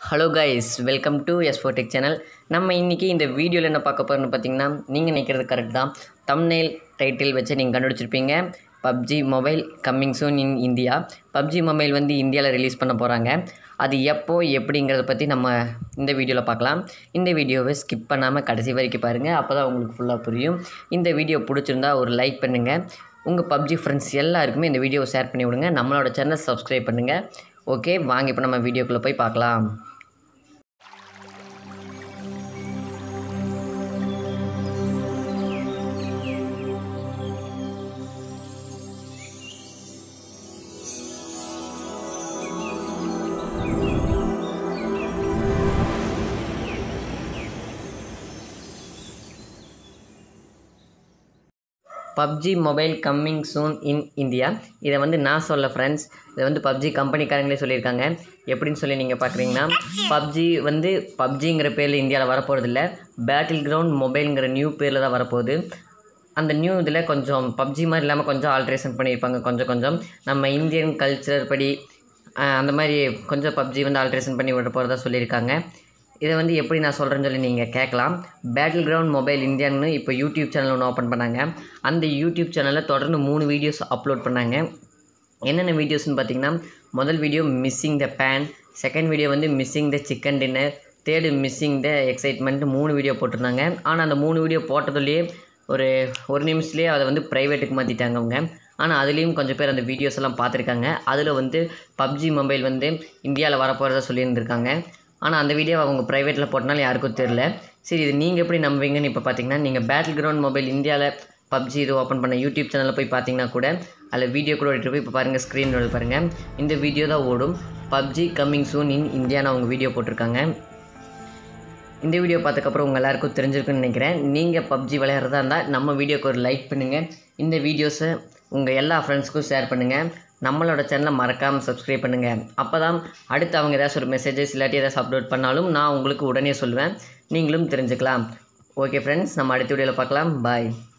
hello guys welcome to Espotech channel நம்ம இன்றைக்கி இந்த வீடியோவில் என்ன பார்க்க போகிறோம்னு பார்த்தீங்கன்னா நீங்கள் நினைக்கிறது கரெக்ட் தான் தம்னேல் டைட்டில் வச்சு நீங்கள் கண்டுபிடிச்சிருப்பீங்க PUBG mobile coming soon in India PUBG mobile வந்து இந்தியாவில் ரிலீஸ் பண்ண போகிறாங்க அது எப்போ எப்படிங்கிறத பற்றி நம்ம இந்த வீடியோவில் பார்க்கலாம் இந்த வீடியோவை ஸ்கிப் பண்ணாமல் கடைசி வரைக்கும் பாருங்கள் அப்போ தான் உங்களுக்கு ஃபுல்லாக புரியும் இந்த வீடியோ பிடிச்சிருந்தா ஒரு லைக் பண்ணுங்கள் உங்கள் பப்ஜி ஃப்ரெண்ட்ஸ் எல்லாருக்குமே இந்த வீடியோவை ஷேர் பண்ணி விடுங்க நம்மளோட சேனல் சப்ஸ்கிரைப் பண்ணுங்கள் ஓகே வாங்க இப்போ நம்ம வீடியோக்குள்ளே போய் பார்க்கலாம் PUBG mobile coming soon in India இதை வந்து நான் சொல்ல ஃப்ரெண்ட்ஸ் இதை வந்து பப்ஜி கம்பெனிக்காரங்களே சொல்லியிருக்காங்க எப்படின்னு சொல்லி நீங்கள் பார்க்குறீங்கன்னா பப்ஜி வந்து பப்ஜிங்கிற பேரில் இந்தியாவில் வரப்போகிறது இல்லை பேட்டில் கிரவுண்ட் மொபைலுங்கிற நியூ பேரில் தான் வரப்போகுது அந்த நியூ இதில் கொஞ்சம் பப்ஜி மாதிரி இல்லாமல் கொஞ்சம் ஆல்ட்ரேஷன் பண்ணியிருப்பாங்க கொஞ்சம் கொஞ்சம் நம்ம இந்தியன் கல்ச்சர் படி ஆஹ், அந்த மாதிரி கொஞ்சம் பப்ஜி வந்து ஆல்ட்ரேஷன் பண்ணி விட போகிறதா சொல்லியிருக்காங்க இதை வந்து எப்படி நான் சொல்கிறேன்னு சொல்லி நீங்கள் கேட்கலாம் பேட்டில் கிரவுண்ட் மொபைல் இந்தியான்னு இப்போ யூடியூப் சேனல் ஒன்று ஓப்பன் பண்ணாங்க அந்த யூடியூப் சேனலில் தொடர்ந்து மூணு வீடியோஸ் அப்லோட் பண்ணாங்க என்னென்ன வீடியோஸ்னு பார்த்தீங்கன்னா முதல் video missing the pan second video வந்து missing the chicken dinner third missing the excitement மூணு வீடியோ போட்டிருந்தாங்க ஆனால் அந்த மூணு வீடியோ போட்டதுலேயே ஒரு ஒரு நிமிஷத்துலேயே அதை வந்து ப்ரைவேட்டுக்கு மாற்றிட்டாங்க அவங்க ஆனால் அதுலேயும் கொஞ்சம் பேர் அந்த வீடியோஸ் எல்லாம் பார்த்துருக்காங்க அதில் வந்து பப்ஜி மொபைல் வந்து இந்தியாவில் வரப்போகிறதா சொல்லியிருந்திருக்காங்க ஆனால் அந்த வீடியோ அவங்க ப்ரைவேட்டில் போட்டனால யாருக்கும் தெரில சரி இது நீங்கள் எப்படி நம்புவீங்கன்னு இப்போ பார்த்தீங்கன்னா நீங்கள் பேட்டில் கிரவுண்ட் மொபைல் இந்தியாவில் பப்ஜி இது ஓப்பன் பண்ண யூடியூப் சேனலில் போய் பார்த்தீங்கன்னா கூட அதில் வீடியோ கூட ஓடிட்டு போய் இப்போ பாருங்கள் ஸ்க்ரீன் பாருங்கள் இந்த வீடியோ தான் ஓடும் பப்ஜி கம்மிங் சூன் இன் இந்தியான்னு அவங்க வீடியோ போட்டிருக்காங்க இந்த வீடியோ பார்த்ததுக்கப்புறம் உங்கள் எல்லாருக்கும் தெரிஞ்சிருக்குன்னு நினைக்கிறேன் நீங்கள் பப்ஜி விளையாடுறதா இருந்தால் நம்ம வீடியோக்கு ஒரு லைக் பண்ணுங்கள் இந்த வீடியோஸை உங்கள் எல்லா ஃப்ரெண்ட்ஸ்க்கும் ஷேர் பண்ணுங்கள் நம்மளோட சேனலை மறக்காமல் சப்ஸ்கிரைப் பண்ணுங்கள் அப்போ தான் அடுத்து அவங்க ஏதாச்சும் ஒரு மெசேஜஸ் இல்லாட்டி ஏதாச்சும் அப்லோட் பண்ணாலும் நான் உங்களுக்கு உடனே சொல்லுவேன் நீங்களும் தெரிஞ்சுக்கலாம் ஓகே ஃப்ரெண்ட்ஸ் நம்ம அடுத்த வீடியோவில் பார்க்கலாம் பாய்